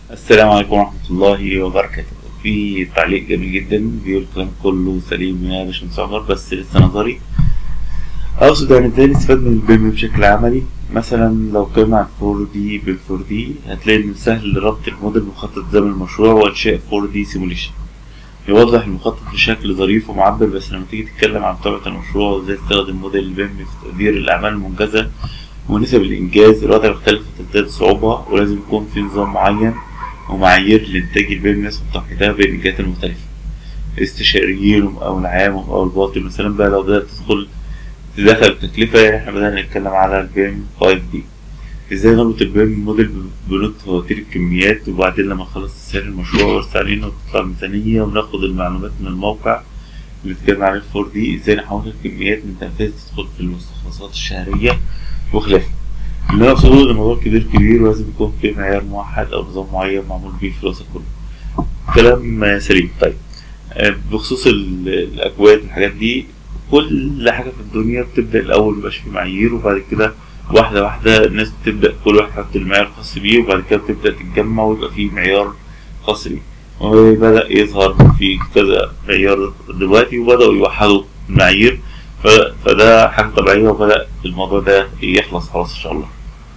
السلام عليكم ورحمة الله وبركاته في تعليق جميل جدا بيقول الكلام كله سليم يا باشمهندس عمر بس لسه نظري أقصد يعني ازاي نستفاد من البيم بشكل عملي مثلا لو اتكلمنا عن 4 دي بال 4 دي هتلاقي إن سهل ربط الموديل بمخطط زمن المشروع وإنشاء 4 دي سيموليشن يوضح المخطط بشكل ظريف ومعبر بس لما تيجي تتكلم عن طبيعة المشروع وازاي تستخدم موديل البيم في تقدير الأعمال المنجزة ونسب الإنجاز الوضع بيختلف وتزداد صعوبة ولازم يكون في نظام معين ومعايير لإنتاج البيم نسب تقييدها بين الجهات المختلفة استشاريين أو العام أو الباطن مثلا بقى لو بدأت تدخل تدخل التكلفة يعني احنا بدأنا نتكلم على البيم 5 دي ازاي نربط البيم موديل بنود فواتير الكميات وبعدين لما نخلص تسعير المشروع ورث علينا وتطلع ميزانية وناخد المعلومات من الموقع اللي اتكلم عليه الفور دي ازاي نحول الكميات من تنفيذ تدخل في المستخلصات الشهرية وخلافه اللي انا اقصده ان الموضوع كبير كبير ولازم يكون في معيار موحد او نظام معين معمول بيه في الوسط كله كلام سليم طيب بخصوص الاكواد والحاجات دي كل حاجة في الدنيا بتبدأ الأول ميبقاش في معايير وبعد كده واحدة واحدة الناس بتبدأ كل واحد يحط المعيار الخاص بيه وبعد كده بتبدأ تتجمع ويبقى في معيار خاص بيه وبدأ يظهر في كذا معيار دلوقتي وبدأوا يوحدوا المعايير فده حاجة طبيعية وبدأ الموضوع ده يخلص خلاص إن شاء الله.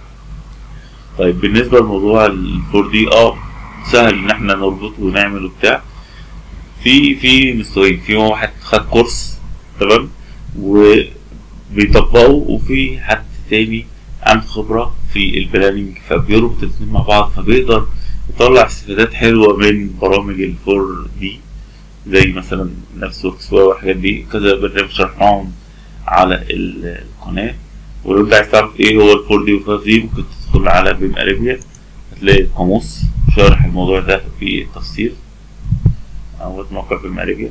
طيب بالنسبة لموضوع الفور دي اه سهل إن احنا نربطه ونعمل وبتاع في في مستويين في واحد خد كورس تمام وبيطبقه وفي حد تاني عنده خبرة في البلاننج فبيربط الاتنين مع بعض فبيقدر يطلع استفادات حلوة من برامج الفور دي زي مثلا نفس ورك سوا والحاجات دي كذا برنامج شرحناهم على القناة ولو انت عايز تعرف ايه هو الفور دي والفايف دي ممكن تدخل على بيم اريبيا هتلاقي القاموس شارح الموضوع ده في تفصيل او موقع بيم اريبيا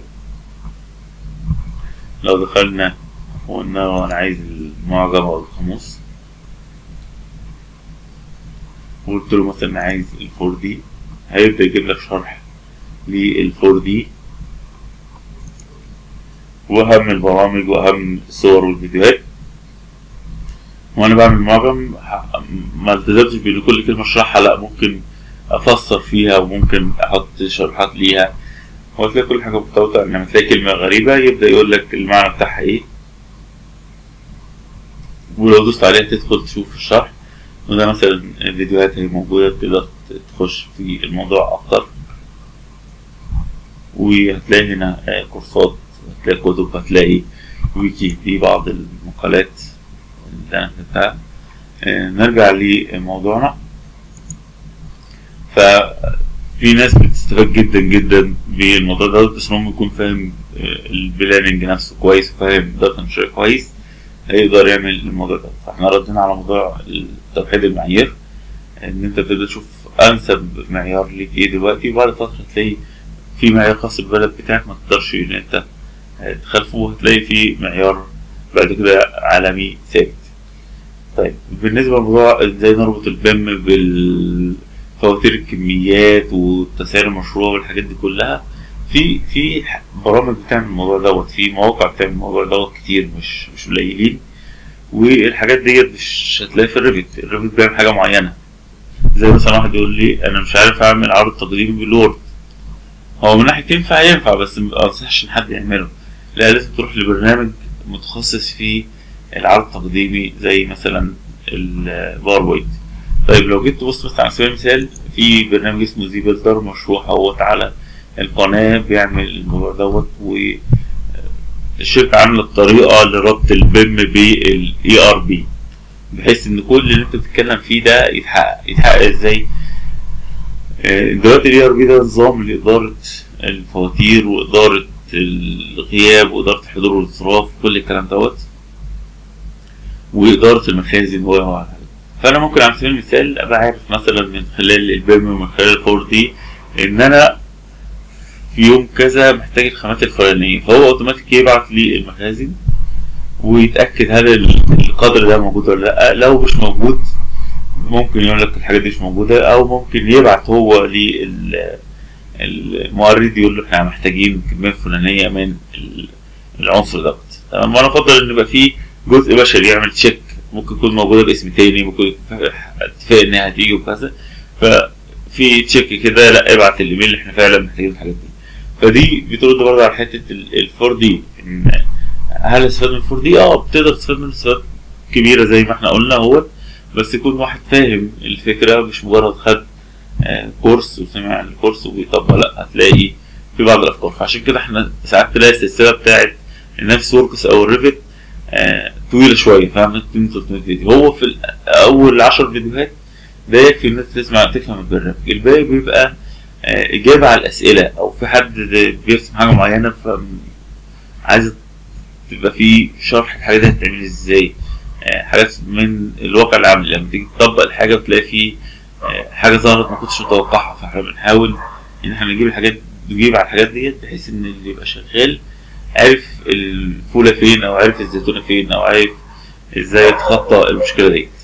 لو دخلنا وقلنا انا عايز المعجم او القاموس وقلت له مثلا عايز الفور دي هيبدأ يجيب لك شرح للفور دي وأهم البرامج وأهم الصور والفيديوهات وأنا بعمل معجم ما التزمتش بإن كل كلمة أشرحها لأ ممكن أفسر فيها وممكن أحط شروحات ليها وهتلاقي كل حاجة مرتبطة لما تلاقي كلمة غريبة يبدأ يقول لك المعنى بتاعها إيه ولو دوست عليها تدخل تشوف الشرح وده مثلا الفيديوهات هي موجودة تقدر تخش في الموضوع أكتر وهتلاقي هنا كورسات هتلاقي كتب هتلاقي ويكي في بعض المقالات اللي أنا كتبتها نرجع لموضوعنا ففي ناس بتستفاد جدا جدا بالموضوع ده بس هم يكون فاهم البلاننج نفسه كويس وفاهم داتا انشاء كويس هيقدر يعمل الموضوع ده فاحنا ردينا على موضوع توحيد المعايير ان انت تبدا تشوف انسب معيار ليك ايه دلوقتي وبعد فتره تلاقي في معيار خاص بالبلد بتاعك ما تقدرش ان انت تخالفه هتلاقي في معيار بعد كده عالمي ثابت طيب بالنسبه لموضوع ازاي نربط البيم بالفواتير الكميات وتسعير المشروع والحاجات دي كلها في في برامج بتعمل الموضوع دوت في مواقع بتعمل الموضوع دوت كتير مش مش قليلين والحاجات ديت مش هتلاقيها في الريفت الريفت بيعمل حاجه معينه زي مثلا واحد يقول لي انا مش عارف اعمل عرض تقديمي بالوورد هو من ناحيه ينفع ينفع بس ما انصحش ان حد يعمله لا لازم تروح لبرنامج متخصص في العرض التقديمي زي مثلا الباوربوينت طيب لو جيت تبص مثلا على سبيل المثال في برنامج اسمه زي بيلدر مشروع اهوت على القناة بيعمل الموضوع دوت والشركة عاملة الطريقة لربط البيم بالاي ار بي بحيث ان كل اللي انت بتتكلم فيه ده يتحقق يتحقق ازاي دلوقتي الاي ار بي ده نظام لإدارة الفواتير وإدارة الغياب وإدارة الحضور والانصراف كل الكلام دوت وإدارة المخازن و فأنا ممكن على سبيل المثال أبقى عارف مثلا من خلال البيم ومن خلال الفور دي إن أنا في يوم كذا محتاج الخامات الفلانية فهو اوتوماتيك يبعت لي المخازن ويتأكد هل القدر ده موجود ولا لأ لو مش موجود ممكن يقول لك الحاجات دي مش موجودة أو ممكن يبعت هو للمورد يقول له احنا محتاجين كمية فلانية من العنصر دوت تمام وأنا أفضل إن يبقى فيه جزء بشري يعمل تشيك ممكن يكون موجودة باسم تاني ممكن اتفاق إنها هتيجي وكذا ف في تشيك كده لا ابعت الايميل اللي احنا فعلا محتاجين الحاجات دي فدي بترد برضه على حته الفور دي ان هل استفاد من الفور دي؟ اه بتقدر تستفاد من استفادة كبيره زي ما احنا قلنا اهوت بس يكون واحد فاهم الفكره مش مجرد خد آه، كورس وسمع عن الكورس وبيطبق لا هتلاقي في بعض الافكار فعشان كده احنا ساعات تلاقي السلسله بتاعت النفس وركس او الريفت آه، طويله شويه فاهم 200 300 فيديو هو في ال- اول 10 فيديوهات ده يكفي ان انت تسمع تفهم البرنامج الباقي بيبقى آه، اجابه على الاسئله او في حد بيرسم حاجه معينه ف عايز تبقى في شرح الحاجه دي هتتعمل ازاي آه، حاجات من الواقع العملي لما تيجي تطبق الحاجه بتلاقي في آه، حاجه ظهرت ما كنتش متوقعها فاحنا بنحاول ان احنا نجيب الحاجات نجيب على الحاجات ديت بحيث ان اللي يبقى شغال عارف الفوله فين او عارف الزيتونه فين او عارف ازاي يتخطى المشكله ديت